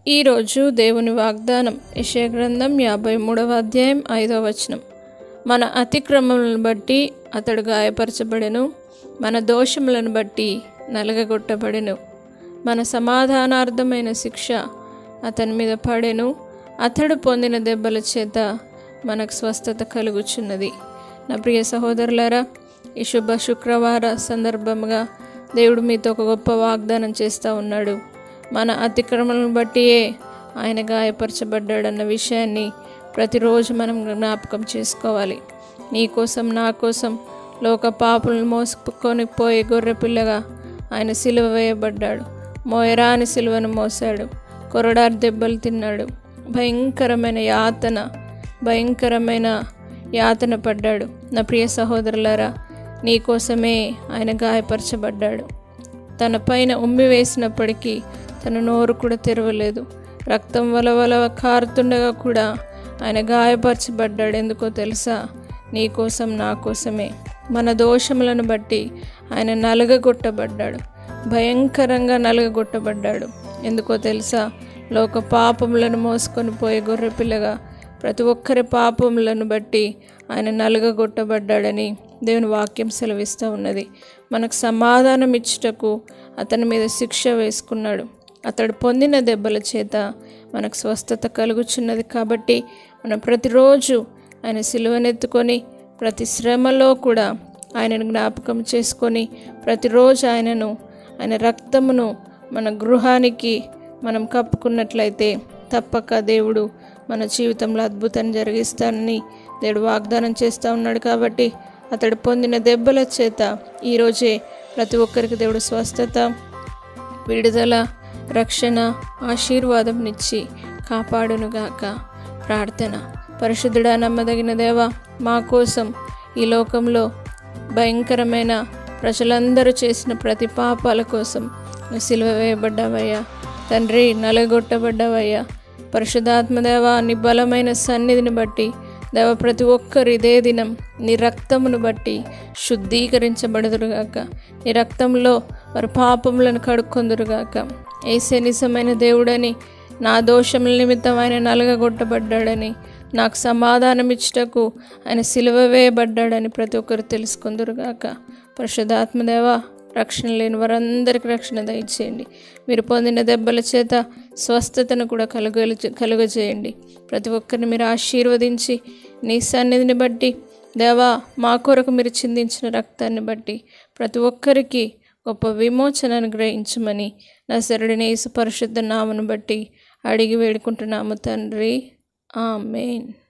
ఈరోజు దేవుని వాగ్దానం యెషయా గ్రంథం యాభై మూడవ అధ్యాయం ఐదవ వచనం మన అతిక్రమములను బట్టి అతడు గాయపరచబడెను మన దోషములను బట్టి నలగగొట్టబడెను మన సమాధానార్థమైన శిక్ష అతని మీద పడెను అతడు పొందిన దెబ్బల చేత మనకు స్వస్థత కలుగుచున్నది నా ప్రియ సహోదరులారా ఈ శుభ శుక్రవార సందర్భంగా దేవుడు మీతో ఒక గొప్ప వాగ్దానం చేస్తూ ఉన్నాడు మన అతిక్రమలను బట్టియే ఆయన గాయపరచబడ్డాడన్న విషయాన్ని ప్రతిరోజు మనం జ్ఞాపకం చేసుకోవాలి నీ కోసం నా కోసం లోక పాపులను మోసుకొని పోయే గొర్రెపిల్లగా ఆయన సిలువ వేయబడ్డాడు మోయరాని సిలువను మోసాడు కొరడారు దెబ్బలు తిన్నాడు భయంకరమైన యాతన భయంకరమైన యాతన పడ్డాడు నా ప్రియ సహోదరులారా నీ కోసమే ఆయన గాయపరచబడ్డాడు తన పైన ఉమ్మి వేసినప్పటికీ తన నోరు కూడా తెరవలేదు రక్తం వలవల కారుతుండగా కూడా ఆయన గాయపరచబడ్డాడు ఎందుకో తెలుసా నీ కోసం నా కోసమే మన దోషములను బట్టి ఆయన నలగగొట్టబడ్డాడు భయంకరంగా నలగగొట్టబడ్డాడు ఎందుకో తెలుసా లోక పాపములను మోసుకొని పోయే గొర్రెపిల్లగా ప్రతి ఒక్కరి పాపములను బట్టి ఆయన నలుగగొట్టబడ్డాడని దేవుని వాక్యం సెలవిస్తూ ఉన్నది మనకు సమాధానం ఇచ్చుటకు అతని మీద శిక్ష వేసుకున్నాడు అతడు పొందిన దెబ్బల చేత మనకు స్వస్థత కలుగుచున్నది కాబట్టి మనం ప్రతిరోజు ఆయన సిలువనెత్తుకొని ప్రతి శ్రమలో కూడా ఆయనను జ్ఞాపకం చేసుకొని ప్రతిరోజు ఆయనను ఆయన రక్తమును మన గృహానికి మనం కప్పుకున్నట్లయితే తప్పక దేవుడు మన జీవితంలో అద్భుతం జరిగిస్తానని దేవుడు వాగ్దానం చేస్తూ ఉన్నాడు కాబట్టి అతడు పొందిన దెబ్బల చేత ఈరోజే ప్రతి ఒక్కరికి దేవుడు స్వస్థత విడుదల రక్షణ ఆశీర్వాదంనిచ్చి కాపాడునుగాక ప్రార్థన పరిశుద్ధుడా నమ్మదగిన దేవ మా కోసం ఈ లోకంలో భయంకరమైన ప్రజలందరూ చేసిన ప్రతి పాపాల కోసం నువ్వు సిలువ వేయబడ్డావయ్యా తండ్రి నలగొట్టబడ్డావయ్యా పరిశుద్ధాత్మదేవ నీ బలమైన సన్నిధిని బట్టి దేవ ప్రతి ఒక్కరు ఇదే దినం నీ రక్తమును బట్టి శుద్ధీకరించబడుదురుగాక నీ రక్తంలో వారి పాపములను కడుక్కొందురుగాక ఏసే నిజమైన దేవుడని నా దోషముల నిమిత్తం ఆయన నలగగొట్టబడ్డాడని నాకు సమాధానం ఇచ్చుటకు ఆయన సిలువ వేయబడ్డాడని ప్రతి ఒక్కరు తెలుసుకుందరుగాక పరిశుద్ధాత్మదేవ రక్షణ లేని వారందరికీ రక్షణ దయచేయండి మీరు పొందిన దెబ్బల చేత స్వస్థతను కూడా కలుగ కలుగజేయండి ప్రతి ఒక్కరిని మీరు ఆశీర్వదించి నీ సన్నిధిని బట్టి దేవా మా కొరకు మీరు చిందించిన రక్తాన్ని బట్టి ప్రతి ఒక్కరికి గొప్ప విమోచనను గ్రహించమని నా శరుడిని యేసు పరిశుద్ధ నామను బట్టి అడిగి వేడుకుంటున్నాము తండ్రి ఆమెన్